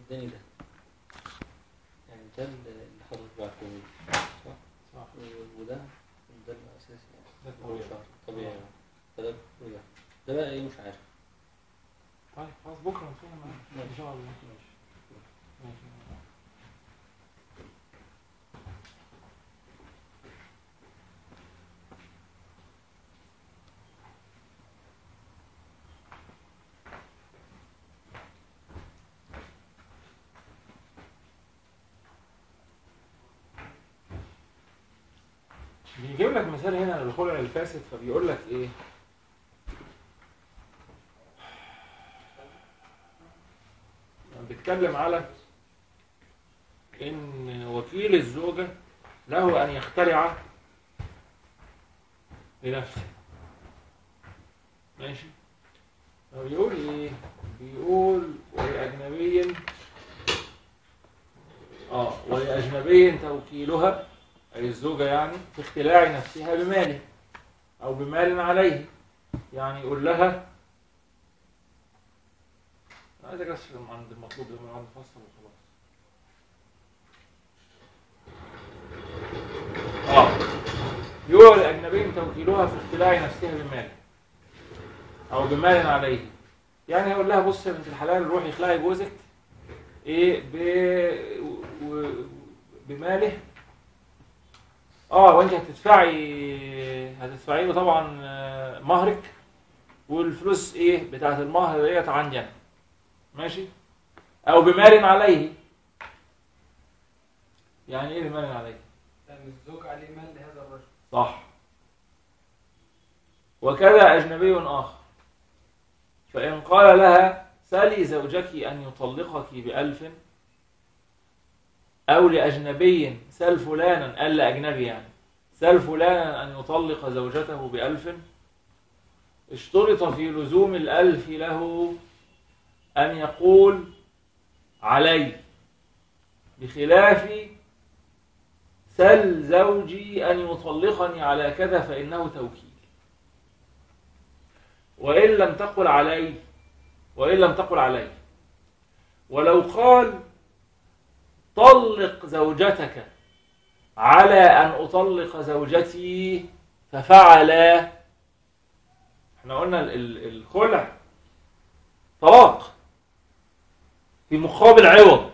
اداني ده يعني ده اللي حضرتك بعته لي صح؟ صح و- وده ده الاساسي ده يعني هو طبيعي. شهر طبيعي يعني. فده وده ده بقى ايه مش عارف طيب خلاص بكره نشوفها معاك ان شاء الله ماشي ماشي بيجيب لك مثال هنا للخلع الفاسد فبيقول لك ايه بيتكلم على ان وكيل الزوجة له ان يخترع لنفسه ماشي بيقول ايه بيقول ولأجنبي اه ولأجنبي توكيلها أي الزوجة يعني في اختلاع نفسها بماله أو بمال عليه يعني يقول لها أنا عايز أكسر من عند المطلوب ده من عند فصل وخلاص اه يقول الأجنبي توكيلها في اختلاع نفسها بمال أو بمال عليه يعني يقول لها بص يا بنت الحلال روحي اخلعي جوزك ايه ب... و... بماله اه وانت هتدفعي هتدفعي له طبعا آه، مهرك والفلوس ايه بتاعت المهر ديت عندي انا ماشي او بمال عليه يعني ايه بمال عليه لأن الزوج عليه مال لهذا الرجل صح وكذا أجنبي آخر فإن قال لها سلي زوجك أن يطلقك بألف أو لأجنبي سل فلانا قال لأجنبي يعني سل فلانا أن يطلق زوجته بألف اشترط في لزوم الألف له أن يقول علي بخلاف سل زوجي أن يطلقني على كذا فإنه توكيل وإن لم تقل علي وإن لم تقل علي ولو قال طلق زوجتك على أن أطلق زوجتي ففعل احنا قلنا ال- ال- الخلع طلاق في مقابل عوض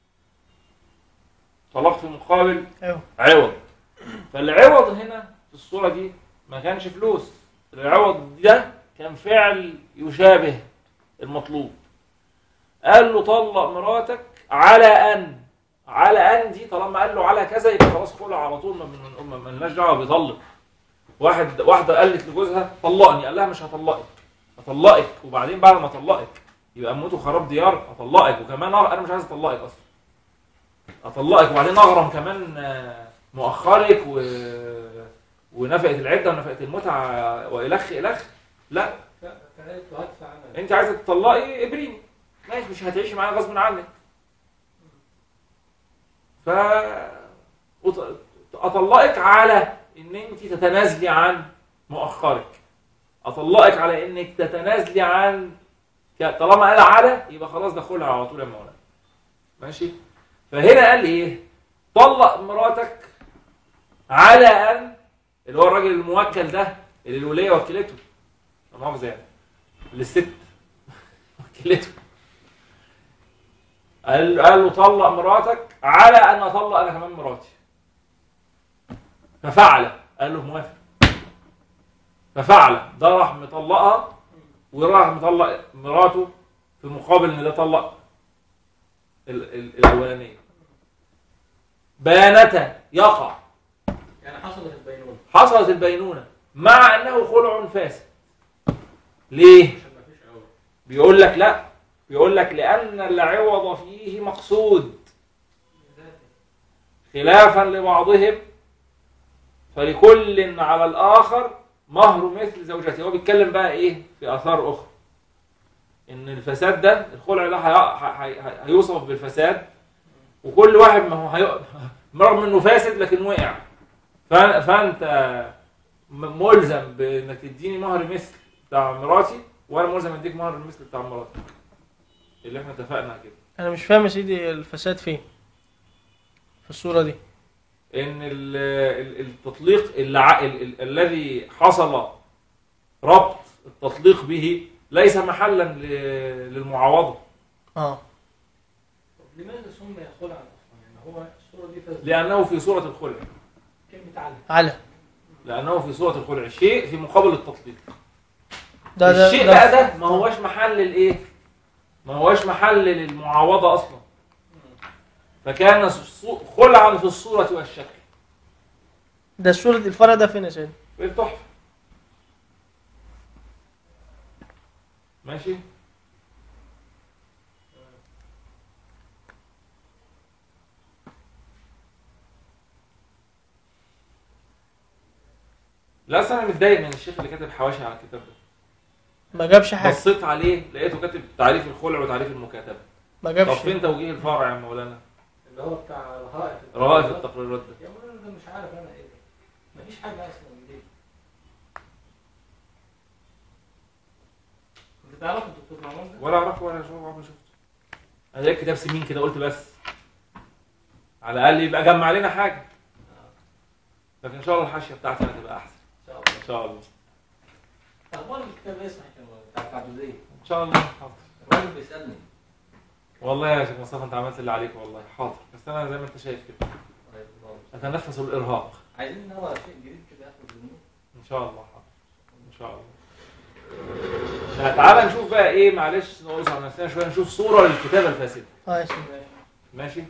طلاق في مقابل ايوه عوض فالعوض هنا في الصورة دي ما كانش فلوس العوض ده كان فعل يشابه المطلوب قال له طلق مراتك على أن على أن دي طالما قال له على كذا يبقى خلاص خلع على طول ما من ما مالناش دعوه بيطلق واحد واحدة قالت لجوزها طلقني قال لها مش هطلقك هطلقك وبعدين بعد ما اطلقك يبقى موت خراب ديار اطلقك وكمان أغ- انا مش عايز اطلقك اصلا اطلقك وبعدين اغرم كمان آه، مؤخرك و... ونفقه العده ونفقه المتعه والخ الخ لا فقالت له هدفع انا انت عايزه تطلقي ابريني ماشي مش هتعيشي معايا غصب عنك ف أط- اطلقك على ان انت تتنازلي عن مؤخرك اطلقك على انك تتنازلي عن ك- طالما قال على يبقى خلاص دخلها على طول يا مولانا ماشي فهنا قال ايه طلق مراتك على ان اللي هو الراجل الموكل ده اللي الوليه وكلته لا مؤاخذه يعني للست وكلته قال قال له طلق مراتك على ان اطلق انا كمان مراتي ففعل قال له موافق ففعل ده راح مطلقها وراح مطلق مراته في مقابل ان ده طلق ال- ال- الاولانيه بيانتا يقع يعني حصلت البينونة حصلت البينونه مع انه خلع فاسد ليه عشان ما فيش عوض بيقول لك لا بيقول لك لأن العوض فيه مقصود خلافا لبعضهم فلكل على الآخر مهر مثل زوجته هو بيتكلم بقى إيه في آثار أخرى إن الفساد ده الخلع ده هي- هي- هي- هيوصف بالفساد وكل واحد ما هو هي... رغم إنه فاسد لكن وقع ف- فأنت م- ملزم بإنك تديني مهر مثل بتاع مراتي وانا ملزم اديك مهر المثل بتاع مراتك اللي احنا اتفقنا كده انا مش فاهم يا سيدي الفساد فين في الصورة دي ان ال- ال- التطليق الع- ال- ال- الذي حصل ربط التطليق به ليس محلا ل- للمعاوضه اه طب لماذا سمي خلعا اصلا؟ يعني هو الصوره دي فاسده لانه في صوره الخلع كلمه علم على لانه في صوره الخلع شيء في مقابل التطليق ده ده الشيء ده بقى ده ما هوش محل الايه ما هوش محل للمعاوضه اصلا فكان صو- خلعا في الصوره والشكل ده الصورة الفرع ده فين يا سيدي في التحفه ماشي لا أصل انا متضايق من الشيخ اللي كاتب حواشي على الكتاب ده ما جابش حاجة بصيت عليه لقيته كاتب تعريف الخلع وتعريف المكاتبه ما طب جابش فين توجيه الفرع يا مولانا اللي هو بتاع رهائف رغائف التقريرات ده يا مولانا ده مش عارف انا ايه ده مفيش حاجه اصلا من دي كنت تعرف الدكتور مروان ده؟ ولا اعرفه ولا اشوفه عمري شفته انا لقيت كتاب سمين كده قلت بس على الاقل يبقى جمع لنا حاجه لكن ان شاء الله الحاشيه بتاعتي هتبقى احسن ان شاء الله ان شاء الله اخبار الكتاب ايه صحيح يا مولانا؟ بتاع التعدديه ان شاء الله حاضر الراجل بيسالني والله يا شيخ مصطفى انت عملت اللي عليك والله حاضر بس انا زي ما انت شايف كده طيب، الله. اتنفس الارهاق عايزين نوع شيء جديد كده ياخد منه ان شاء الله حاضر ان شاء الله لا، تعالى نشوف بقى ايه معلش نقص على نفسنا شويه نشوف صوره للكتابه الفاسده اه يا سيدي ماشي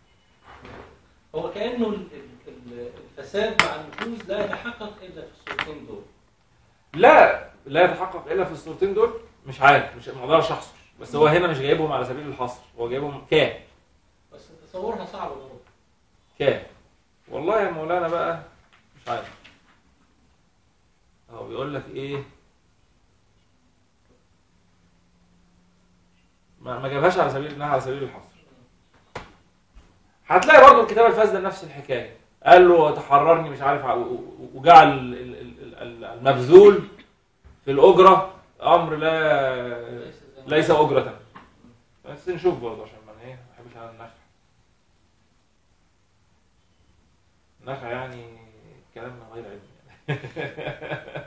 هو كانه ال- ال- ال- الفساد مع النفوذ لا يتحقق الا في الصورتين دول لا لا يتحقق الا في الصورتين دول مش عارف مش ما اقدرش احصر بس هو هنا مش جايبهم على سبيل الحصر هو جايبهم كام بس تصورها صعب برضه كام والله يا مولانا بقى مش عارف هو بيقول لك ايه ما, ما جابهاش على سبيل انها على سبيل الحصر هتلاقي برضه الكتاب الفاسده نفس الحكايه قال له تحررني مش عارف ع- و- و- وجعل ال- ال- ال- ال- المبذول في الاجره امر لا ليس زي ما- ليس اجره بس نشوف برضه عشان ما ايه ما بحبش انا النخع النخع يعني كلام من غير علم يعني.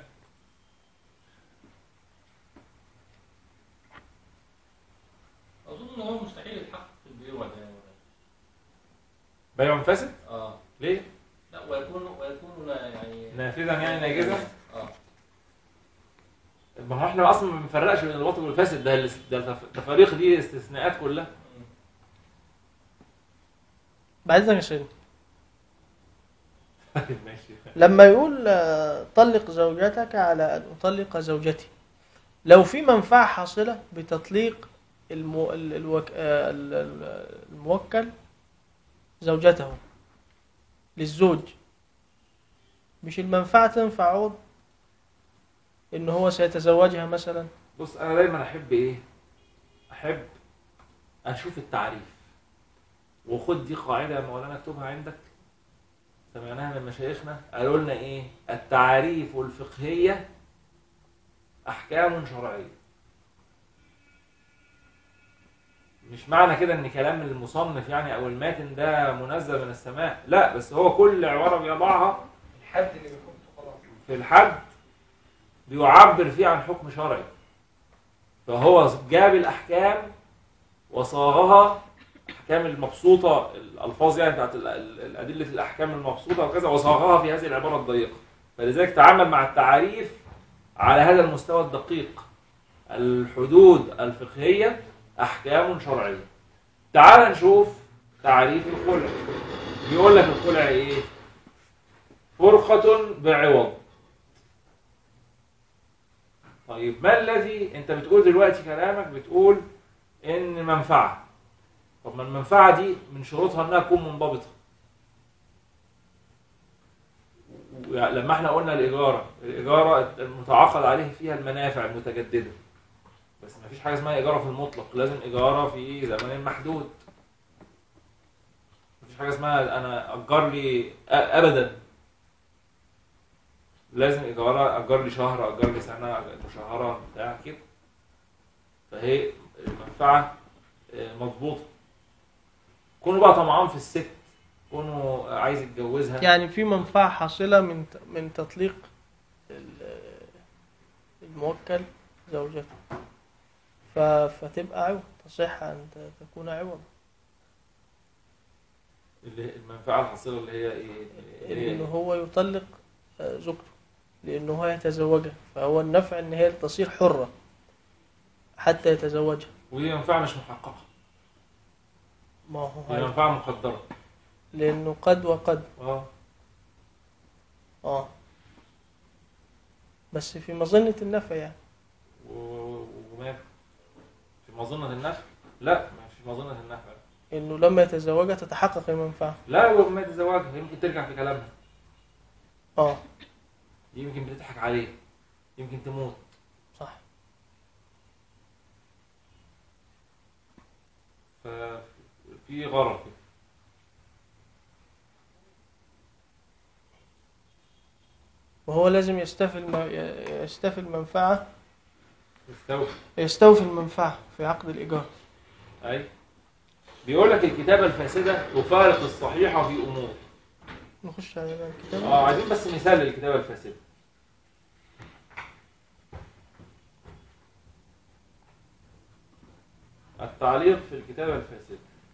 اظن ان هو مستحيل يتحقق في البيوع ده يا مولانا. بيع فاسد اه ليه؟ لا ويكون ويكون لا يعني نافذا يعني ناجزا اه ما هو احنا اصلا ما بنفرقش بين الباطل والفاسد ده الاس- ده التفاريق دي استثناءات كلها بعد اذنك يا سيدي ماشي لما يقول آه، طلق زوجتك على أن أطلق زوجتي لو في منفعة حاصلة بتطليق المو... ال- الوك... آه، ال- ال- الموكل زوجته للزوج مش المنفعة تنفع عوض إن هو سيتزوجها مثلا بص انا دايما احب ايه؟ احب اشوف التعريف وخد دي قاعده يا مولانا اكتبها عندك سمعناها من مشايخنا قالوا لنا ايه؟ التعاريف الفقهيه احكام شرعيه مش معنى كده ان كلام المصنف يعني او الماتن ده منزل من السماء لا بس هو كل عباره بيضعها الحد اللي بيحطه خلاص في الحد بيعبر فيه عن حكم شرعي فهو جاب الأحكام وصاغها أحكام المبسوطة الألفاظ يعني بتاعت ال- ال- الأدلة الأحكام المبسوطة وكذا وصاغها في هذه العبارة الضيقة فلذلك تعامل مع التعاريف على هذا المستوى الدقيق الحدود الفقهية أحكام شرعية تعال نشوف تعريف الخلع بيقول لك الخلع إيه فرقة بعوض طيب ما الذي انت بتقول دلوقتي كلامك بتقول ان منفعة طب ما المنفعة دي من شروطها انها تكون منضبطة يعني لما احنا قلنا الإجارة الإجارة المتعاقد عليه فيها المنافع المتجددة بس ما فيش حاجة اسمها إجارة في المطلق لازم إجارة في زمن محدود مفيش حاجة اسمها أنا أجر لي أ- أبدا لازم إيجار أجر لي شهر أجر لي سنة أجر مشهرة بتاع كده فهي المنفعة آه، مضبوطة كونه بقى طمعان في الست كونه عايز يتجوزها يعني في منفعة حاصلة من من تطليق ال- الموكل زوجته ف- فتبقى عوض تصح أن ت- تكون عوض اللي هي المنفعه الحاصله اللي هي ايه اللي إنه هي هو يطلق آه، زوجته لأنه هو يتزوجها فهو النفع إن هي تصير حرة حتى يتزوجها ودي منفعه مش محققه ما هو دي هاي. منفعه مقدره لأنه قد وقد اه اه بس في مظنة النفع يعني و- وما في مظنه النفع لا ما في مظنه النفع إنه لما يتزوجها تتحقق المنفعة لا وما تتزوجها يمكن ترجع في كلامها اه يمكن بتضحك عليه يمكن تموت صح ففي غرض كده وهو لازم يستفي الم... يستفي المنفعة مستوفي يستوفي المنفعة في عقد الإيجار اي بيقول لك الكتابه الفاسده تفارق الصحيحه في امور نخش على بقى الكتاب اه عايزين بس مثال للكتابه الفاسده التعليق في الكتابه الفاسده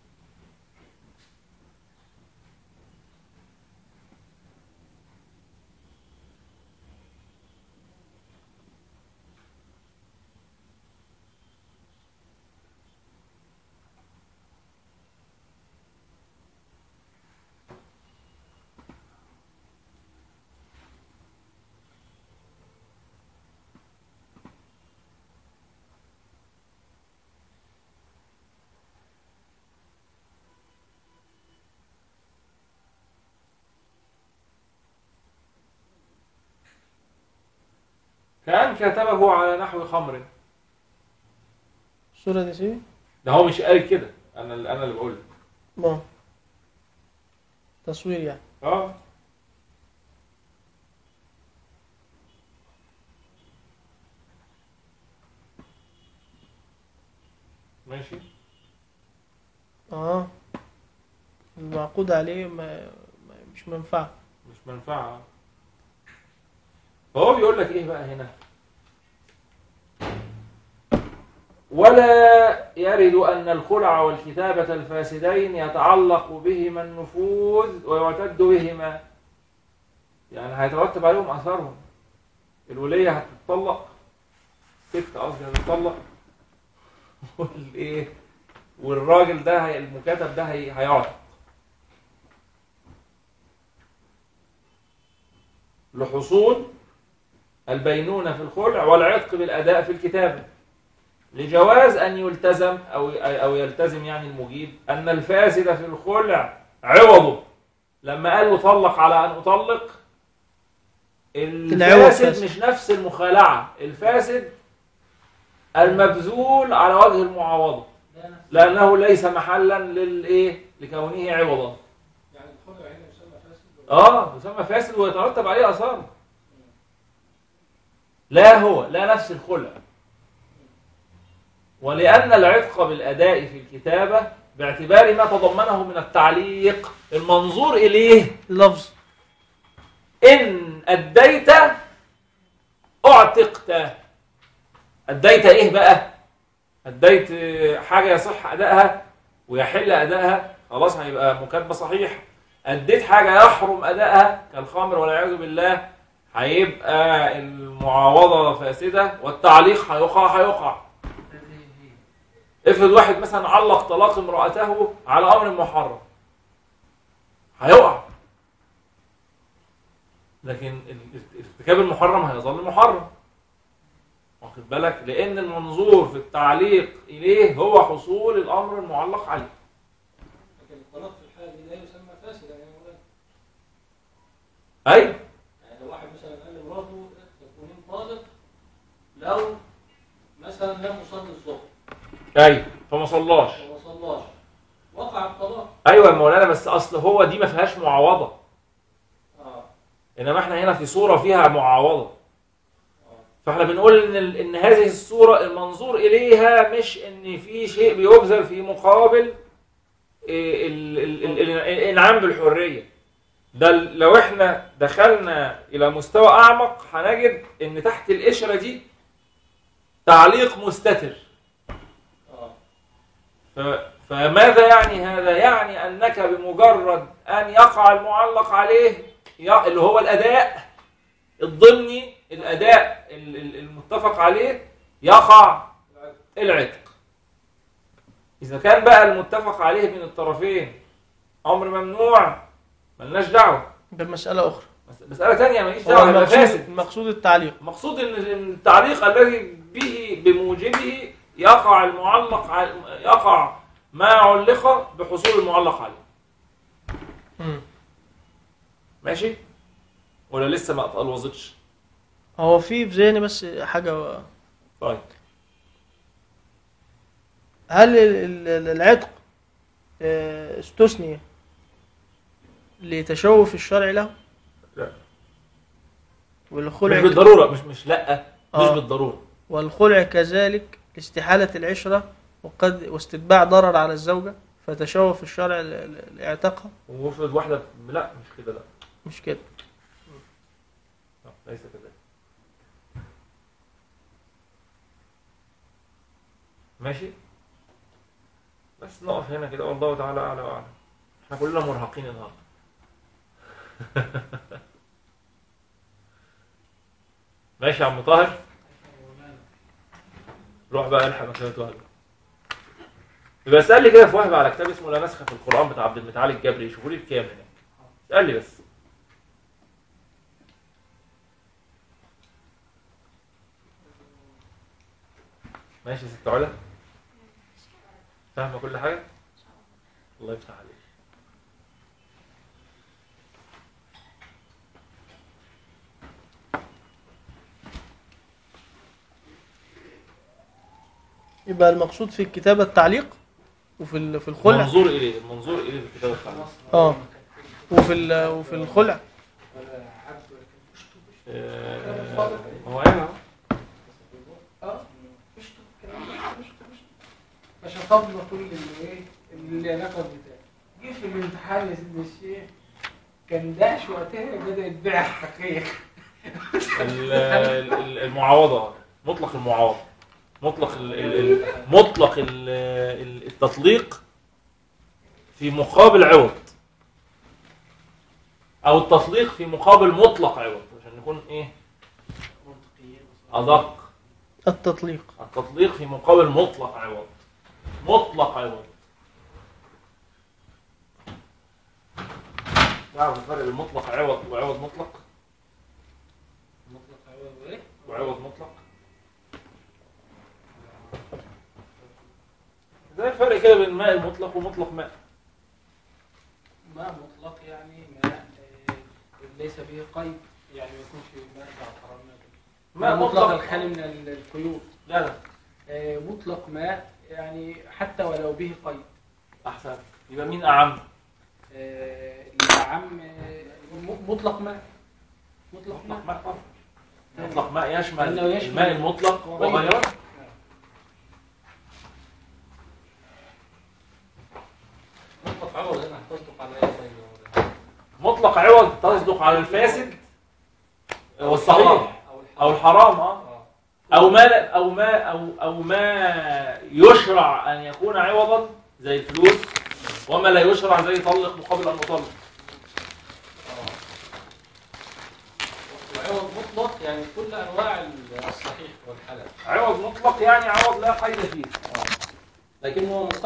كان كتبه على نحو خمر الصورة دي سيدي ده هو مش قال كده انا اللي انا اللي بقول لك. ما تصوير يعني اه ماشي اه المعقود عليه ما... ما مش منفعة مش منفعة فهو بيقول لك ايه بقى هنا ولا يرد أن الخلع والكتابة الفاسدين يتعلق بهما النفوذ ويعتد بهما يعني هيترتب عليهم أثرهم الولية هتطلق ست قصدي هتطلق والايه والراجل ده هي المكاتب ده هي- هيعتق لحصول البينونة في الخلع والعتق بالأداء في الكتابة لجواز أن يلتزم أو أو يلتزم يعني المجيب أن الفاسد في الخلع عوضه لما قال له طلق على أن أطلق العوض الفاسد فاسد. مش نفس المخالعة الفاسد المبذول على وجه المعاوضة لا نفس لأنه ليس محلا للإيه لكونه عوضا يعني الخلع هنا يسمى فاسد اه يسمى فاسد ويترتب عليه اثار لا هو لا نفس الخلع ولان العتق بالاداء في الكتابه باعتبار ما تضمنه من التعليق المنظور اليه اللفظ ان اديت اعتقت اديت ايه بقى اديت حاجه يصح ادائها ويحل ادائها خلاص هيبقى مكاتبه صحيحه اديت حاجه يحرم ادائها كالخمر والعياذ بالله هيبقى المعاوضه فاسده والتعليق هيقع هيقع افرض واحد مثلا علق طلاق امراته على امر محرم هيقع لكن ال- ارتكاب المحرم هيظل محرم واخد بالك لان المنظور في التعليق اليه هو حصول الامر المعلق عليه لكن الطلاق في الحالة دي لا يسمى فاسدا يعني مولانا اي يعني لو واحد مثلا قال لمراته تكونين طالق لو مثلا لم يصلي الظهر اي فما صلاش وما صلاش وقع الطلاق ايوه يا مولانا بس اصل هو دي ما فيهاش معاوضه اه انما احنا هنا في صوره فيها معاوضه اه فاحنا بنقول ان ال- ان هذه الصوره المنظور اليها مش ان في شيء بيبذل في مقابل إيه، ال- ال- ال- ال- الانعام بالحريه ده ال- لو احنا دخلنا الى مستوى اعمق هنجد ان تحت القشره دي تعليق مستتر اه ف- فماذا يعني هذا؟ يعني انك بمجرد ان يقع المعلق عليه ي- اللي هو الاداء الضمني الاداء ال- ال- المتفق عليه يقع العتق اذا كان بقى المتفق عليه من الطرفين امر ممنوع ملناش دعوه ده مسألة أخرى مس- مساله ثانيه ماليش هو دعوه يبقى المقصود, فاسد المقصود التعليق المقصود ان التعليق الذي به بموجبه يقع المعلق ع- يقع ما علق بحصول المعلق عليه مم. ماشي ولا لسه ما اتقلوظتش هو في في ذهني بس حاجة طيب هل ال- ال- العتق آه، استثني لتشوف الشرع له لا. والخلع مش بالضروره مش مش لا مش آه. بالضروره والخلع كذلك لاستحالة العشرة وقد واستتباع ضرر على الزوجة فتشوف الشرع ل- ل- لاعتاقها وافرض واحده لا مش كده لا مش كده لا، ليس كذلك ماشي بس نقف هنا كده والله تعالى اعلى واعلم احنا كلنا مرهقين النهارده ماشي يا عم طاهر روح بقى الحق مكانة وهبة يبقى اسأل لي كده في وهبة على كتاب اسمه لا نسخ في القرآن بتاع عبد المتعالي الجبري شوفوا لي بكام هناك اسأل لي بس ماشي يا ست علا فاهمة كل حاجة الله يفتح عليك يبقى المقصود في الكتابة التعليق وفي ال- في الخلع المنظور إليه المنظور إليه في الكتاب التعليم اه وفي ال- وفي الخلع آه، هو قال أهو. عشان طبنا كل اللي ايه اللي علاقه بتاع جه في الامتحان يا سيدي الشيخ كان دهش وقتها بدا يتباع حقيقة ال- ال- المعاوضة مطلق المعاوضة مطلق ال- ال- ال- مطلق ال- ال- التطليق في مقابل عوض أو التطليق في مقابل مطلق عوض عشان نكون إيه أدق التطليق التطليق في مقابل مطلق عوض مطلق عوض تعرف الفرق بين مطلق عوض وعوض مطلق مطلق عوض ايه؟ وعوض مطلق زي الفرق كده بين الماء المطلق ومطلق ماء ماء مطلق يعني ماء آه، ليس به قيد يعني ما يكونش ماء بعد حرام ماء مطلق مطلق الخالي من ال- القيود لا لا آه، مطلق ماء يعني حتى ولو به قيد احسن يبقى مين اعم آه، الأعم آه، م- مطلق ماء مطلق مطلق ماء ماء طبعا مطلق ماء يشمل لأنه يشمل الماء المطلق وغيره. وغيره مطلق عوض هنا هتصدق على ايه طيب؟ مطلق عوض تصدق على الفاسد والصحيح او الحرام اه اه او ما لا- او ما او او ما يشرع ان يكون عوضا زي الفلوس وما لا يشرع زي طلق مقابل ان نطلق وعوض مطلق يعني كل انواع الصحيح والحلال عوض مطلق يعني عوض لا قيد فيه لكن هو مقيد